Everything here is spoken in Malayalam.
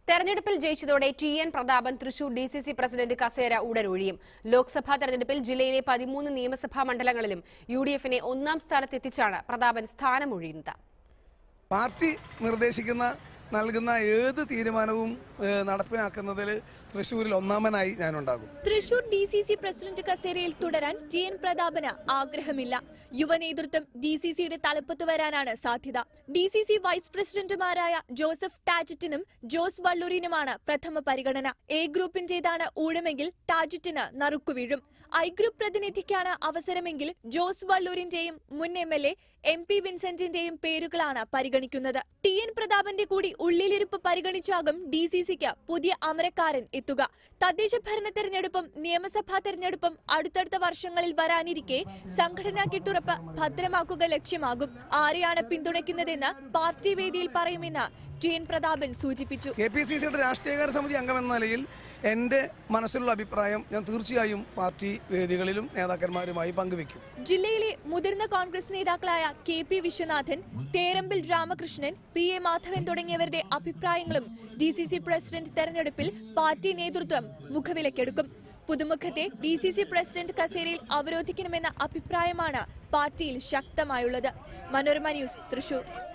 തെരഞ്ഞെടുപ്പിൽ ജയിച്ചതോടെ T N Prathapan Thrissur D C C president കസേര ഉടനൊഴിയും ലോക്സഭാ തെരഞ്ഞെടുപ്പിൽ ജില്ലയിലെ പതിമൂന്ന് നിയമസഭാ മണ്ഡലങ്ങളിലും യു ഡി എഫിനെ ഒന്നാം സ്ഥാനത്തെത്തിച്ചാണ് പ്രതാപൻ സ്ഥാനമൊഴിയുന്നത് പാർട്ടി നിർദ്ദേശിക്കുന്ന നൽകുന്ന ഏത് തീരുമാനവും ഏഹ്, നടപ്പിലാക്കുന്നതിൽ തൃശ്ശൂരിൽ ഒന്നാമനായി ഞാനുണ്ടാകും Thrissur D C C president കസേരയിൽ തുടരാൻ ടി എൻ പ്രതാപന് ആഗ്രഹമില്ല യുവനേതൃത്വം ഡി സി സിയുടെ തലപ്പത്ത് വരാനാണ് സാധ്യത ഡി സി സി വൈസ് പ്രസിഡന്റുമാരായ ജോസഫ് ടാജറ്റിനും ജോസ് വള്ളൂരിനുമാണ് പ്രഥമ പരിഗണന എ ഗ്രൂപ്പിന്റേതാണ് ഊഴമെങ്കിൽ ടാജറ്റിന് നറുക്കുവീഴും ഐ ഗ്രൂപ്പ് പ്രതിനിധിക്കാണ് അവസരമെങ്കിൽ ജോസ് വള്ളൂരിന്റെയും മുൻ M L A M P വിൻസെന്റിന്റെയും പേരുകളാണ് പരിഗണിക്കുന്നത് ടി എൻ പ്രതാപന്റെ കൂടി ഉള്ളിലിരുപ്പ് പരിഗണിച്ചാകും ഡി സി സിക്ക് പുതിയ അമരക്കാരൻ എത്തുക തദ്ദേശ ഭരണ തെരഞ്ഞെടുപ്പും നിയമസഭാ തെരഞ്ഞെടുപ്പും അടുത്തടുത്ത വർഷങ്ങളിൽ വരാനിരിക്കെ സംഘടനാ കെട്ടുറപ്പ് ഭദ്രമാക്കുക ലക്ഷ്യമാകും ആരെയാണ് പിന്തുണയ്ക്കുന്നതെന്ന് പാർട്ടി വേദിയിൽ പറയുമെന്ന് ടി എൻ പ്രതാപൻ സൂചിപ്പിച്ചു കെ പി സി സിയുടെ രാഷ്ട്രീയകാര്യ സമിതി അംഗമെന്ന നിലയിൽ എൻ്റെ മനസ്സിലുള്ള അഭിപ്രായം ഞാൻ തീർച്ചയായും പാർട്ടി വേദികളിലും നേതാക്കന്മാരുമായി പങ്കുവെക്കും ജില്ലയിലെ മുതിർന്ന കോൺഗ്രസ് നേതാക്കളായ K P Viswanathan Therambil Ramakrishnan P A Madhavan തുടങ്ങിയവരുടെ അഭിപ്രായങ്ങളും ഡി സി സി പ്രസിഡന്റ് തെരഞ്ഞെടുപ്പിൽ പാർട്ടി നേതൃത്വം മുഖവിലക്കെടുക്കും പുതുമുഖത്തെ ഡി സി സി പ്രസിഡന്റ് കസേരയിൽ അവരോധിക്കണമെന്ന അഭിപ്രായമാണ് പാർട്ടിയിൽ ശക്തമായുള്ളത് മനോരമ ന്യൂസ് തൃശൂർ